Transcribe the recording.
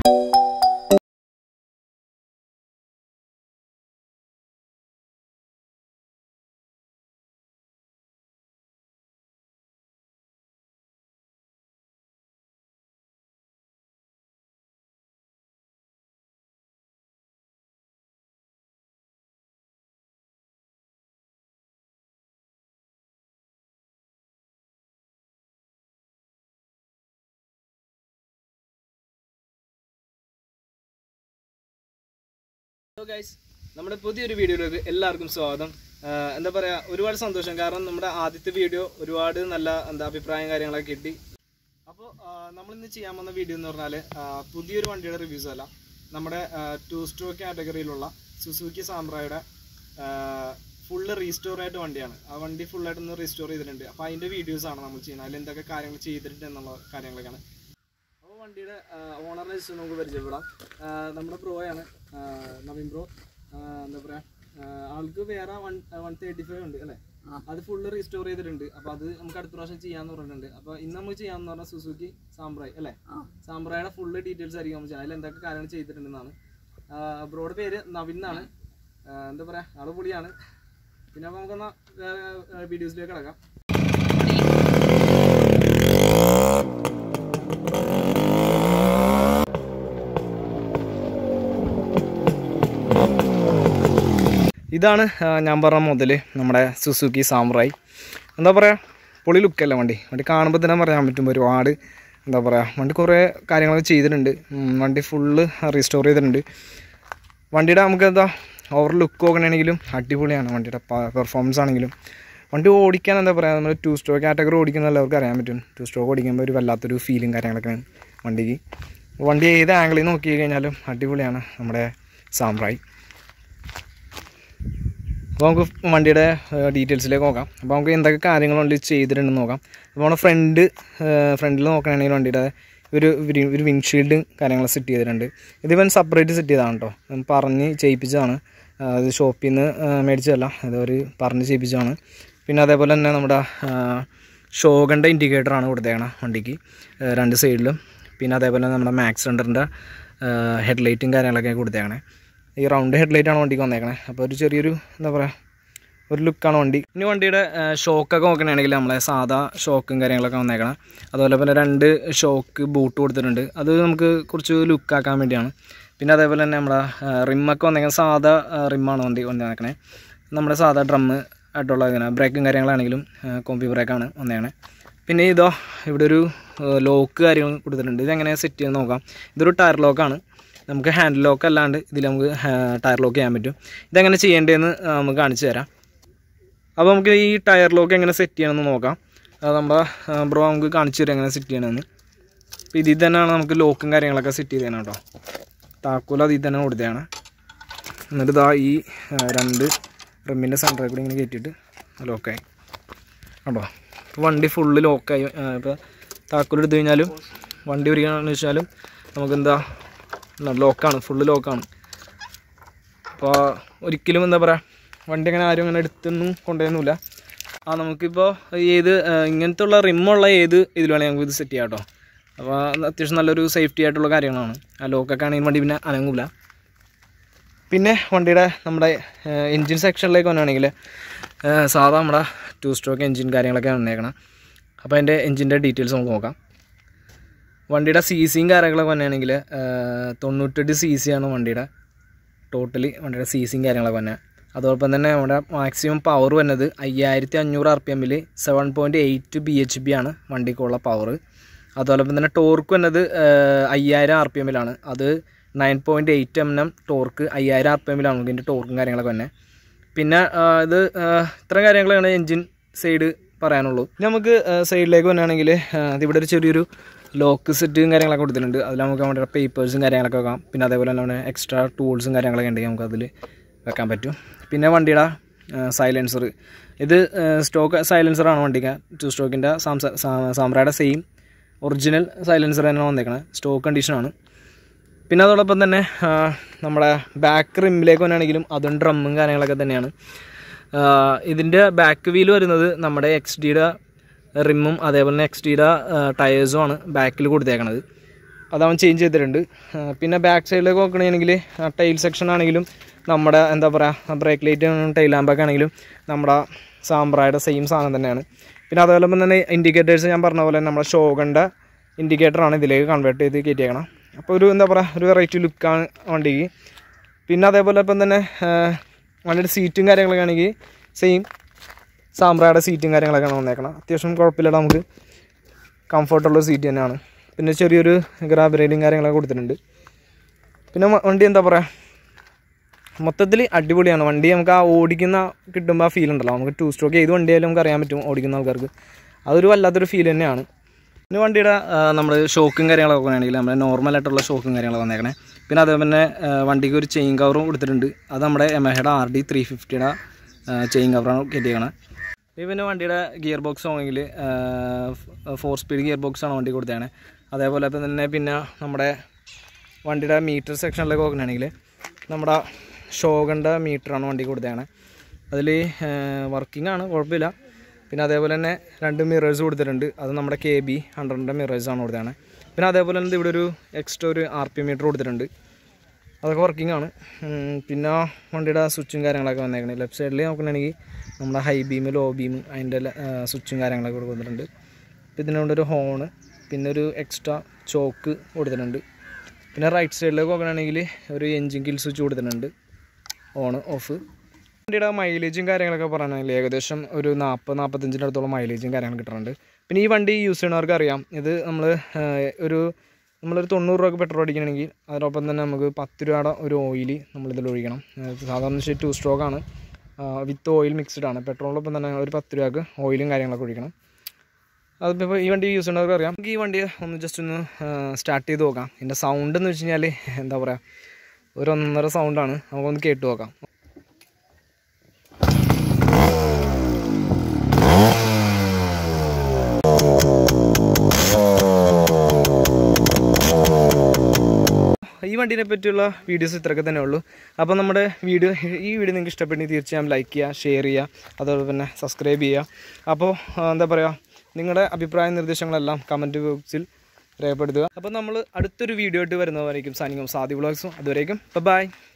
hello guys നമ്മുടെ പുതിയൊരു വീഡിയോയിലേക്ക് എല്ലാവർക്കും സ്വാഗതം ആഹ് എന്താ പറയാ ഒരുപാട് സന്തോഷം കാരണം നമ്മുടെ ആദ്യത്തെ വീഡിയോ ഒരുപാട് നല്ല എന്താ അഭിപ്രായം കാര്യങ്ങളൊക്കെ കിട്ടി അപ്പോൾ നമ്മൾ ഇന്ന് ചെയ്യാൻ പോകുന്ന വീഡിയോ എന്ന് പറഞ്ഞാൽ പുതിയൊരു വണ്ടിയുടെ റിവ്യൂസ് അല്ല നമ്മുടെ ടു സ്ട്രോക്ക് കാറ്റഗറിയിലുള്ള സുസുക്കി സാമ്പ്രായുടെ ഫുള്ള് റീസ്റ്റോർ ആയിട്ട് വണ്ടിയാണ് ആ വണ്ടി ഫുള്ളായിട്ട് ഒന്ന് റീസ്റ്റോർ ചെയ്തിട്ടുണ്ട് അപ്പോൾ അതിൻ്റെ വീഡിയോസ് ആണ് നമ്മൾ ചെയ്യുന്നത് അതിൽ എന്തൊക്കെ കാര്യങ്ങൾ ചെയ്തിട്ടുണ്ട് എന്നുള്ള കാര്യങ്ങളൊക്കെയാണ് അപ്പോൾ വണ്ടിയുടെ ഓണറിനെ ജസ്റ്റ് നമുക്ക് പരിചയപ്പെടാം ആ, നമ്മുടെ പ്രോയാണ് ആ, നവീൻ ബ്രോ ആ, എന്താ പറയാ ആ, ആൾക്ക് വേറെ വൺ വൺ തേർട്ടി ഫൈവ് ഉണ്ട് അല്ലേ അത് ഫുള്ള് റീസ്റ്റോർ ചെയ്തിട്ടുണ്ട് അപ്പൊ അത് നമുക്ക് അടുത്ത പ്രാവശ്യം ചെയ്യാന്ന് പറഞ്ഞിട്ടുണ്ട് അപ്പൊ ഇന്ന് നമുക്ക് ചെയ്യാന്ന് പറഞ്ഞാൽ സുസുക്കി സാമ്പ്രായ് അല്ലേ സാമ്പ്രായുടെ ഫുള്ള് ഡീറ്റെയിൽസ് ആയിരിക്കും നമുക്ക് ചെയ്യാം അതിൽ എന്തൊക്കെ കാര്യങ്ങൾ ചെയ്തിട്ടുണ്ടെന്നാണ് ബ്രോയുടെ പേര് നവീൻ എന്നാണ് ആ, എന്താ പറയാ ആള് പൊളിയാണ് പിന്നെ അപ്പൊ നമുക്കെന്നാ വേറെ വീഡിയോസിലേക്ക് കിടക്കാം ഇതാണ് ആ, ഞാൻ പറഞ്ഞ മുതൽ നമ്മുടെ സുസുക്കി സാമ്രായി എന്താ പറയുക പൊളി ലുക്കല്ല വണ്ടി വണ്ടി കാണുമ്പോൾ തന്നെ പറയാൻ പറ്റും ഒരുപാട് എന്താ പറയുക വണ്ടി കുറേ കാര്യങ്ങളൊക്കെ ചെയ്തിട്ടുണ്ട് ഉം, വണ്ടി ഫുള്ള് റീസ്റ്റോർ ചെയ്തിട്ടുണ്ട് വണ്ടിയുടെ നമുക്ക് എന്താ ഓവർ ലുക്ക് നോക്കണമെങ്കിലും അടിപൊളിയാണ് വണ്ടിയുടെ പെർഫോമൻസ് ആണെങ്കിലും വണ്ടി ഓടിക്കാൻ എന്താ പറയുക നമ്മൾ ടു സ്ട്രോക്ക് കാറ്റഗറി ഓടിക്കുന്ന എല്ലാവർക്കും അറിയാൻ പറ്റും ടു സ്ട്രോക്ക് ഓടിക്കുമ്പോൾ ഒരു വല്ലാത്തൊരു ഫീലും കാര്യങ്ങളൊക്കെയാണ് വണ്ടിക്ക് വണ്ടി ഏത് ആംഗിളിൽ നോക്കി കഴിഞ്ഞാലും അടിപൊളിയാണ് നമ്മുടെ സാമ്രായി അപ്പോൾ നമുക്ക് വണ്ടിയുടെ ഡീറ്റെയിൽസിലേക്ക് നോക്കാം അപ്പോൾ നമുക്ക് എന്തൊക്കെ കാര്യങ്ങളുണ്ട് ചെയ്തിട്ടുണ്ടെന്ന് നോക്കാം അപ്പോൾ നമ്മുടെ ഫ്രണ്ട് ഫ്രണ്ടിൽ നോക്കുകയാണെങ്കിൽ വണ്ടിയുടെ ഒരു ഒരു- ഒരു വിൻഷീൽഡ് കാര്യങ്ങൾ സെറ്റ് ചെയ്തിട്ടുണ്ട് ഇതിവൻ സെപ്പറേറ്റ് സെറ്റ് ചെയ്തതാണ് കേട്ടോ ഞാൻ പറഞ്ഞ് ചെയ്യിപ്പിച്ചതാണ് ആ, ഇത് ഷോപ്പിൽ നിന്ന് മേടിച്ചതല്ല ഇത് ഒരു പറഞ്ഞ് ചെയ്യിപ്പിച്ചതാണ് പിന്നെ അതേപോലെ തന്നെ നമ്മുടെ ഷോഗൻ്റെ ഇൻഡിക്കേറ്ററാണ് കൊടുത്തേക്കണം വണ്ടിക്ക് ആ, രണ്ട് സൈഡിലും പിന്നെ അതേപോലെ നമ്മുടെ മാക്സ് റണ്ടറിൻ്റെ ഹെഡ്ലൈറ്റും കാര്യങ്ങളൊക്കെ കൊടുത്തേക്കണേ ഈ റൗണ്ട് ഹെഡ്ലൈറ്റ് ആണ് വണ്ടിക്ക് വന്നേക്കണേ അപ്പോൾ ഒരു ചെറിയൊരു എന്താ പറയുക ഒരു ലുക്കാണ് വണ്ടി ഇനി വണ്ടിയുടെ ഷോക്കൊക്കെ നോക്കണമെങ്കിൽ നമ്മളെ സാധാ ഷോക്കും കാര്യങ്ങളൊക്കെ വന്നേക്കണം അതുപോലെ പിന്നെ രണ്ട് ഷോക്ക് ബൂട്ട് കൊടുത്തിട്ടുണ്ട് അത് നമുക്ക് കുറച്ച് ലുക്കാക്കാൻ വേണ്ടിയാണ് പിന്നെ അതേപോലെ തന്നെ നമ്മുടെ റിമ്മൊക്കെ വന്നേക്കുന്നത് സാധാ റിമ്മാണ് വണ്ടി വന്നേക്കണേ നമ്മുടെ സാധാ ഡ്രമ്മ് ആയിട്ടുള്ള ഇങ്ങനെ ബ്രേക്കും കാര്യങ്ങളാണെങ്കിലും കോമ്പി ബ്രേക്കാണ് വന്നേക്കണേ പിന്നെ ഇതോ ഇവിടെ ഒരു ലോക്ക് കാര്യങ്ങൾ കൊടുത്തിട്ടുണ്ട് ഇതെങ്ങനെ സെറ്റ് ചെയ്ത് നോക്കാം ഇതൊരു ടയർ ലോക്കാണ് നമുക്ക് ഹാൻഡിൽ ലോക്ക് അല്ലാണ്ട് ഇതിൽ നമുക്ക് ടയർ ലോക്ക് ചെയ്യാൻ പറ്റും ഇതെങ്ങനെ ചെയ്യേണ്ടതെന്ന് ആ, നമുക്ക് കാണിച്ചു തരാം അപ്പോൾ നമുക്ക് ഈ ടയർ ലോക്ക് എങ്ങനെ സെറ്റ് ചെയ്യണമെന്ന് നോക്കാം അത് നമ്മുടെ ബ്രോ നമുക്ക് കാണിച്ചു തരാം എങ്ങനെ സെറ്റ് ചെയ്യണമെന്ന് അപ്പോൾ ഇതിൽ തന്നെയാണ് നമുക്ക് ലോക്കും കാര്യങ്ങളൊക്കെ സെറ്റ് ചെയ്ത് തരണം കേട്ടോ താക്കോൽ അതിൽ തന്നെ കൊടുത്തതാണ് എന്നിട്ട് ഇതാ ഈ ആ, രണ്ട് റിമ്മിൻ്റെ സെൻറ്ററിൽ കൂടി ഇങ്ങനെ കയറ്റിയിട്ട് ലോക്കായി കേട്ടോ ഇപ്പോൾ വണ്ടി ഫുള്ള് ലോക്കായി ഇപ്പോൾ താക്കോൽ എടുത്തു കഴിഞ്ഞാലും വണ്ടി ഒരിക്കണമെന്ന് വെച്ചാലും നമുക്കെന്താ ലോക്കാണ് ഫുള്ള് ലോക്കാണ് അപ്പോൾ ഒരിക്കലും എന്താ പറയുക വണ്ടി അങ്ങനെ ആരും അങ്ങനെ എടുത്തൊന്നും കൊണ്ടുപോയൊന്നുമില്ല ആ നമുക്കിപ്പോൾ ഏത് ആ, ഇങ്ങനത്തെ ഉള്ള റിമ്മുള്ള ഏത് ഇതിൽ വേണമെങ്കിൽ നമുക്ക് ഇത് സെറ്റ് ചെയ്യാം കേട്ടോ അപ്പോൾ അത്യാവശ്യം നല്ലൊരു സേഫ്റ്റി ആയിട്ടുള്ള കാര്യങ്ങളാണ് ആ ലോക്കൊക്കെ ആണെങ്കിൽ വണ്ടി പിന്നെ അനങ്ങില്ല പിന്നെ വണ്ടിയുടെ നമ്മുടെ എൻജിൻ സെക്ഷനിലേക്ക് വന്നാണെങ്കിൽ സാധാ നമ്മുടെ ടു സ്ട്രോക്ക് എൻജിൻ കാര്യങ്ങളൊക്കെ വന്നേക്കണം അപ്പോൾ അതിൻ്റെ എൻജിൻ്റെ ഡീറ്റെയിൽസ് നമുക്ക് നോക്കാം വണ്ടിയുടെ സി സിയും കാര്യങ്ങളൊക്കെ വന്നെയാണെങ്കിൽ തൊണ്ണൂറ്റെട്ട് സി സി ആണ് വണ്ടിയുടെ ടോട്ടലി വണ്ടിയുടെ സി സിയും കാര്യങ്ങളൊക്കെ വന്നെ അതോടൊപ്പം തന്നെ നമ്മുടെ മാക്സിമം പവർ വന്നത് അയ്യായിരത്തി അഞ്ഞൂറ് ആർ പി എമ്മിൽ seven point eight B H P ആണ് വണ്ടിക്കുള്ള പവർ അതോടൊപ്പം തന്നെ ടോർക്ക് വന്നത് അയ്യായിരം ആർ പി എമ്മിലാണ് അത് nine point eight M M torque അയ്യായിരം ആർ പി എമ്മിലാണ് ഇതിൻ്റെ ടോർക്കും കാര്യങ്ങളൊക്കെ തന്നെ പിന്നെ ആ, ഇത് ആ, ഇത്രയും കാര്യങ്ങളാണ് എൻജിൻ സൈഡ് പറയാനുള്ളൂ ഇനി നമുക്ക് സൈഡിലേക്ക് വന്നാണെങ്കിൽ ഇവിടെ ഒരു ചെറിയൊരു ലോക്ക് സെറ്റും കാര്യങ്ങളൊക്കെ കൊടുത്തിട്ടുണ്ട് അതിൽ നമുക്ക് നമ്മുടെ പേപ്പേഴ്സും കാര്യങ്ങളൊക്കെ വെക്കാം പിന്നെ അതേപോലെ തന്നെ നമ്മുടെ എക്സ്ട്രാ ടൂൾസും കാര്യങ്ങളൊക്കെ ഉണ്ടെങ്കിൽ നമുക്ക് അതിൽ വെക്കാൻ പറ്റും പിന്നെ വണ്ടിയുടെ സൈലൻസർ ഇത് സ്റ്റോക്ക് സൈലൻസറാണ് വണ്ടിക്ക് ടു സ്റ്റോക്കിൻ്റെ സാംസ സാമ്രായുടെ സെയിം ഒറിജിനൽ സൈലൻസർ തന്നെ വന്നേക്കണത് സ്റ്റോക്ക് കണ്ടീഷനാണ് പിന്നെ അതോടൊപ്പം തന്നെ ആ, നമ്മുടെ ബാക്ക് റിമ്മിലേക്ക് വന്നാണെങ്കിലും അതും ഡ്രമ്മും കാര്യങ്ങളൊക്കെ തന്നെയാണ് ആ, ഇതിൻ്റെ ബാക്ക് വീൽ വരുന്നത് നമ്മുടെ എക്സ് ഡിയുടെ റിമ്മും അതേപോലെ തന്നെ എക്സ് ഡിയുടെ ടയേഴ്സും ആണ് ബാക്കിൽ കൊടുത്തേക്കണത് അതവൻ ചേഞ്ച് ചെയ്തിട്ടുണ്ട് ആ, പിന്നെ ബാക്ക് സൈഡിലേക്ക് നോക്കണമെങ്കിൽ ടൈൽ സെക്ഷൻ ആണെങ്കിലും നമ്മുടെ എന്താ പറയുക ബ്രേക്ക് ലൈറ്റ് ടൈൽ ലാമ്പൊക്കെ ആണെങ്കിലും നമ്മുടെ സാമ്പ്രായുടെ സെയിം സാധനം തന്നെയാണ് പിന്നെ അതോടൊപ്പം തന്നെ ഇൻഡിക്കേറ്റേഴ്സ് ഞാൻ പറഞ്ഞ പോലെ നമ്മുടെ ഷോഗണ്ട ഇൻഡിക്കേറ്ററാണ് ഇതിലേക്ക് കൺവേർട്ട് ചെയ്ത് കയറ്റിയേക്കണം അപ്പോൾ ഒരു എന്താ പറയുക ഒരു വെറൈറ്റി ലുക്കാണ് വണ്ടിക്ക് പിന്നെ അതേപോലെ ഇപ്പം തന്നെ ആ, വണ്ടിയുടെ സീറ്റും കാര്യങ്ങളൊക്കെ ആണെങ്കിൽ സെയിം സാമ്പ്രായുടെ സീറ്റും കാര്യങ്ങളൊക്കെയാണ് വന്നേക്കണം അത്യാവശ്യം കുഴപ്പമില്ലാതെ നമുക്ക് കംഫർട്ടുള്ള സീറ്റ് തന്നെയാണ് പിന്നെ ചെറിയൊരു ഗ്രാബ് റൈഡിങ് കാര്യങ്ങളൊക്കെ കൊടുത്തിട്ടുണ്ട് പിന്നെ വ- വണ്ടി എന്താ പറയുക മൊത്തത്തിൽ അടിപൊളിയാണ് വണ്ടി നമുക്ക് ആ ഓടിക്കുന്ന കിട്ടുമ്പോൾ ആ ഫീൽ ഉണ്ടല്ലോ നമുക്ക് ടു സ്ട്രോക്ക് ഏത് വണ്ടിയായാലും നമുക്ക് അറിയാൻ പറ്റും ഓടിക്കുന്ന ആൾക്കാർക്ക് അതൊരു വല്ലാത്തൊരു ഫീൽ തന്നെയാണ് പിന്നെ വണ്ടിയുടെ നമ്മൾ ഷോക്കും കാര്യങ്ങളൊക്കെ ആണെങ്കിൽ നമ്മുടെ നോർമലായിട്ടുള്ള ഷോക്കും കാര്യങ്ങളൊക്കെ വന്നേക്കണേ പിന്നെ അതേപോലെ തന്നെ ആ, വണ്ടിക്ക് ഒരു ചെയിൻ കവറും കൊടുത്തിട്ടുണ്ട് അത് നമ്മുടെ എമഹയുടെ ആർ ഡി ത്രീ ഫിഫ്റ്റിയുടെ ചെയിൻ കവറാണ് കയറ്റിയേക്കണേ ഇത് പിന്നെ വണ്ടിയുടെ ഗിയർ ബോക്സ് ആണെങ്കിൽ ഫോർ സ്പീഡ് ഗിയർ ബോക്സ് ആണ് വണ്ടി കൊടുത്തതാണ് അതേപോലെ ഇപ്പം തന്നെ പിന്നെ നമ്മുടെ വണ്ടിയുടെ മീറ്റർ സെക്ഷനിലേക്ക് നോക്കുകയാണെങ്കിൽ നമ്മുടെ ഷോഗണ്ട മീറ്ററാണ് വണ്ടി കൊടുത്തതാണ് അതിൽ വർക്കിംഗ് ആണ് കുഴപ്പമില്ല പിന്നെ അതേപോലെ തന്നെ രണ്ട് മിറേഴ്സ് കൊടുത്തിട്ടുണ്ട് അത് നമ്മുടെ കെ ബി ഹൺഡ്രഡിൻ്റെ മിറേഴ്സാണ് കൊടുത്തതാണ് പിന്നെ അതേപോലെ തന്നെ ഇവിടെ ഒരു എക്സ്ട്രാ ഒരു ആർ പി മീറ്റർ കൊടുത്തിട്ടുണ്ട് അതൊക്കെ വർക്കിംഗ് ആണ് ഉം, പിന്നെ വണ്ടിയുടെ സ്വിച്ചും കാര്യങ്ങളൊക്കെ വന്നേക്കണേ ലെഫ്റ്റ് സൈഡിൽ നോക്കുകയാണെങ്കിൽ നമ്മുടെ ഹൈ ബീം ലോ ബീം അതിൻ്റെ സ്വിച്ചും കാര്യങ്ങളൊക്കെ ഇവിടെ കൊടുത്തിട്ടുണ്ട് പിന്നെ ഇതിനുകൊണ്ടൊരു ഹോണ് പിന്നെ ഒരു എക്സ്ട്രാ ചോക്ക് കൊടുത്തിട്ടുണ്ട് പിന്നെ റൈറ്റ് സൈഡിലേക്ക് നോക്കുകയാണെങ്കിൽ ഒരു എൻജിൻ കിൽ സ്വിച്ച് കൊടുത്തിട്ടുണ്ട് ഓൺ ഓഫ് വണ്ടിയുടെ മൈലേജും കാര്യങ്ങളൊക്കെ പറയുകയാണെങ്കിൽ ഏകദേശം ഒരു നാൽപ്പത് നാൽപ്പത്തഞ്ചിൻ്റെ അടുത്തോളം മൈലേജും കാര്യങ്ങളും കിട്ടുന്നുണ്ട് പിന്നെ ഈ വണ്ടി യൂസ് ചെയ്യുന്നവർക്ക് അറിയാം ഇത് നമ്മൾ ഒരു നമ്മളൊരു തൊണ്ണൂറ് രൂപക്ക് പെട്രോൾ അടിക്കണമെങ്കിൽ അതിനൊപ്പം തന്നെ നമുക്ക് പത്ത് രൂപയുടെ ഒരു ഓയിൽ നമ്മളിതിൽ ഒഴിക്കണം ഏഹ് സാധാരണ വെച്ചാൽ ടു സ്ട്രോക്കാണ് വിത്ത് ഓയിൽ മിക്സ്ഡ് ആണ് പെട്രോളിനൊപ്പം തന്നെ ഒരു പത്ത് രൂപക്ക് ഓയിലും കാര്യങ്ങളൊക്കെ ഒഴിക്കണം അതിപ്പോൾ ഈ വണ്ടി യൂസ് ചെയ്യുന്നവർക്ക് അറിയാം നമുക്ക് ഈ വണ്ടി ഒന്ന് ജസ്റ്റ് ഒന്ന് സ്റ്റാർട്ട് ചെയ്ത് നോക്കാം ഇതിൻ്റെ സൗണ്ട് എന്ന് വെച്ച് കഴിഞ്ഞാൽ എന്താ പറയുക ഒരു ഒന്നര സൗണ്ടാണ് നമുക്കൊന്ന് കേട്ട് നോക്കാം ഈ വണ്ടീനെ പറ്റിയുള്ള വീഡിയോസ് ഇത്രയൊക്കെ തന്നെ ഉള്ളൂ അപ്പോൾ നമ്മുടെ വീഡിയോ ഈ വീഡിയോ നിങ്ങൾക്ക് ഇഷ്ടപ്പെട്ടെങ്കിൽ തീർച്ചയായും ലൈക്ക് ചെയ്യുക ഷെയർ ചെയ്യുക അതോടൊപ്പം തന്നെ സബ്സ്ക്രൈബ് ചെയ്യുക അപ്പോൾ ആ, എന്താ പറയുക നിങ്ങളുടെ അഭിപ്രായ നിർദ്ദേശങ്ങളെല്ലാം കമൻറ്റ് ബോക്സിൽ രേഖപ്പെടുത്തുക അപ്പോൾ നമ്മൾ അടുത്തൊരു വീഡിയോ ആയിട്ട് വരുന്നതായിരിക്കും സാനിങ്ങും സാദി വ്ളോഗ്സും അതുവരേക്കും ബൈ